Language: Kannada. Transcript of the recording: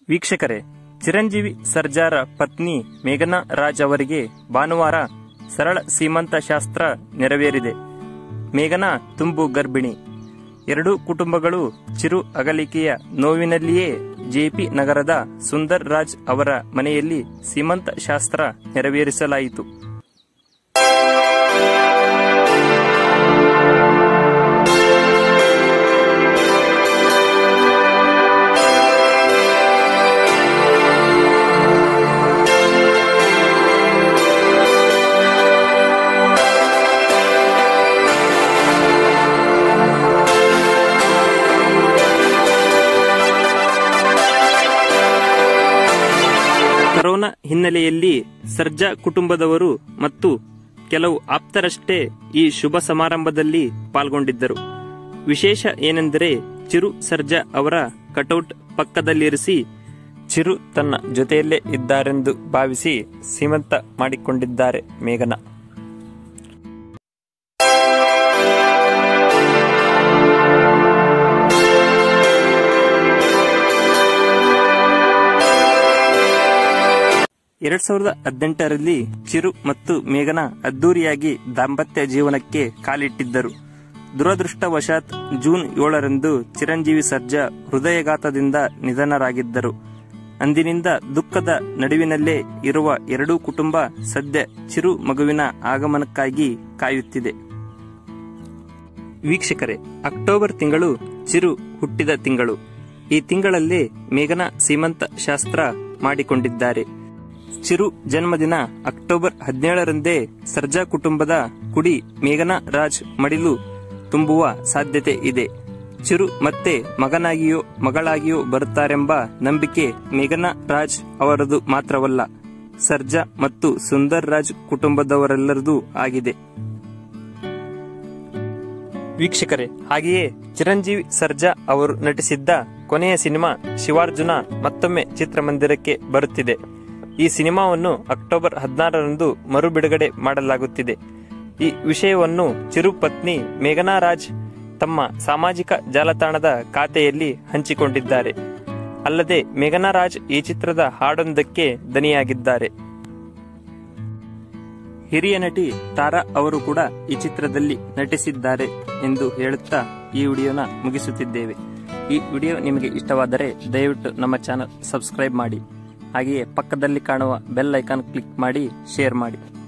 ವೀಕ್ಷಕರೇ ಚಿರಂಜೀವಿ ಸರ್ಜಾರ ಪತ್ನಿ ಮೇಘನಾ ರಾಜ್ ಅವರಿಗೆ ಭಾನುವಾರ ಸರಳ ಸೀಮಂತ ಶಾಸ್ತ್ರ ನೆರವೇರಿದೆ ಮೇಘನಾ ತುಂಬು ಗರ್ಭಿಣಿ ಎರಡೂ ಕುಟುಂಬಗಳು ಚಿರು ಅಗಲಿಕೆಯ ನೋವಿನಲ್ಲಿಯೇ ಜೆಪಿ ನಗರದ ಸುಂದರ್ ರಾಜ್ ಅವರ ಮನೆಯಲ್ಲಿ ಸೀಮಂತ ಶಾಸ್ತ್ರ ನೆರವೇರಿಸಲಾಯಿತು ಕರೋನಾ ಹಿನ್ನೆಲೆಯಲ್ಲಿ ಸರ್ಜಾ ಕುಟುಂಬದವರು ಮತ್ತು ಕೆಲವು ಆಪ್ತರಷ್ಟೇ ಈ ಶುಭ ಸಮಾರಂಭದಲ್ಲಿ ಪಾಲ್ಗೊಂಡಿದ್ದರು ವಿಶೇಷ ಏನೆಂದರೆ ಚಿರು ಸರ್ಜಾ ಅವರ ಕಟೌಟ್ ಪಕ್ಕದಲ್ಲಿರಿಸಿ ಚಿರು ತನ್ನ ಜೊತೆಯಲ್ಲೇ ಇದ್ದಾರೆಂದು ಭಾವಿಸಿ ಸೀಮಂತ ಮಾಡಿಕೊಂಡಿದ್ದಾರೆ ಮೇಘನಾ ಎರಡ್ ಸಾವಿರದ ಹದಿನೆಂಟರಲ್ಲಿ ಚಿರು ಮತ್ತು ಮೇಘನಾ ಅದ್ದೂರಿಯಾಗಿ ದಾಂಪತ್ಯ ಜೀವನಕ್ಕೆ ಕಾಲಿಟ್ಟಿದ್ದರು ದುರದೃಷ್ಟವಶಾತ್ ಜೂನ್ ಏಳರಂದು ಚಿರಂಜೀವಿ ಸರ್ಜಾ ಹೃದಯಘಾತದಿಂದ ನಿಧನರಾಗಿದ್ದರು ಅಂದಿನಿಂದ ದುಃಖದ ನಡುವಿನಲ್ಲೇ ಇರುವ ಎರಡೂ ಕುಟುಂಬ ಸದ್ಯ ಚಿರು ಮಗುವಿನ ಆಗಮನಕ್ಕಾಗಿ ಕಾಯುತ್ತಿದೆ ವೀಕ್ಷಕರೇ ಅಕ್ಟೋಬರ್ ತಿಂಗಳು ಚಿರು ಹುಟ್ಟಿದ ತಿಂಗಳು ಈ ತಿಂಗಳಲ್ಲೇ ಮೇಘನಾ ಸೀಮಂತ ಶಾಸ್ತ್ರ ಮಾಡಿಕೊಂಡಿದ್ದಾರೆ ಚಿರು ಜನ್ಮದಿನ ಅಕ್ಟೋಬರ್ ಹದಿನೇಳರಂದೇ ಸರ್ಜಾ ಕುಟುಂಬದ ಕುಡಿ ಮೇಘನಾ ರಾಜ್ ಮಡಿಲು ತುಂಬುವ ಸಾಧ್ಯತೆ ಇದೆ ಚಿರು ಮತ್ತೆ ಮಗನಾಗಿಯೋ ಮಗಳಾಗಿಯೋ ಬರುತ್ತಾರೆಂಬ ನಂಬಿಕೆ ಮೇಘನಾ ರಾಜ್ ಅವರದು ಮಾತ್ರವಲ್ಲ ಸರ್ಜಾ ಮತ್ತು ಸುಂದರ್ ರಾಜ್ ಕುಟುಂಬದವರೆಲ್ಲರದೂ ಆಗಿದೆ ವೀಕ್ಷಕರೇ ಹಾಗೆಯೇ ಚಿರಂಜೀವಿ ಸರ್ಜಾ ಅವರು ನಟಿಸಿದ್ದ ಕೊನೆಯ ಸಿನಿಮಾ ಶಿವಾರ್ಜುನ ಮತ್ತೊಮ್ಮೆ ಚಿತ್ರಮಂದಿರಕ್ಕೆ ಬರುತ್ತಿದೆ ಈ ಸಿನಿಮಾವನ್ನು ಅಕ್ಟೋಬರ್ ಹದಿನಾರರಂದು ಮರು ಬಿಡುಗಡೆ ಮಾಡಲಾಗುತ್ತಿದೆ ಈ ವಿಷಯವನ್ನು ಚಿರು ಪತ್ನಿ ಮೇಘನಾ ರಾಜ್ ತಮ್ಮ ಸಾಮಾಜಿಕ ಜಾಲತಾಣದ ಖಾತೆಯಲ್ಲಿ ಹಂಚಿಕೊಂಡಿದ್ದಾರೆ ಅಲ್ಲದೆ ಮೇಘನಾ ರಾಜ್ ಈ ಚಿತ್ರದ ಹಾಡೊಂದಕ್ಕೆ ದನಿಯಾಗಿದ್ದಾರೆ ಹಿರಿಯ ನಟಿ ತಾರಾ ಅವರು ಕೂಡ ಈ ಚಿತ್ರದಲ್ಲಿ ನಟಿಸಿದ್ದಾರೆ ಎಂದು ಹೇಳುತ್ತಾ ಈ ವಿಡಿಯೋನ ಮುಗಿಸುತ್ತಿದ್ದೇವೆ ಈ ವಿಡಿಯೋ ನಿಮಗೆ ಇಷ್ಟವಾದರೆ ದಯವಿಟ್ಟು ನಮ್ಮ ಚಾನಲ್ ಸಬ್ಸ್ಕ್ರೈಬ್ ಮಾಡಿ ಹಾಗೆಯೇ ಪಕ್ಕದಲ್ಲಿ ಕಾಣುವ ಬೆಲ್ ಐಕಾನ್ ಕ್ಲಿಕ್ ಮಾಡಿ ಶೇರ್ ಮಾಡಿ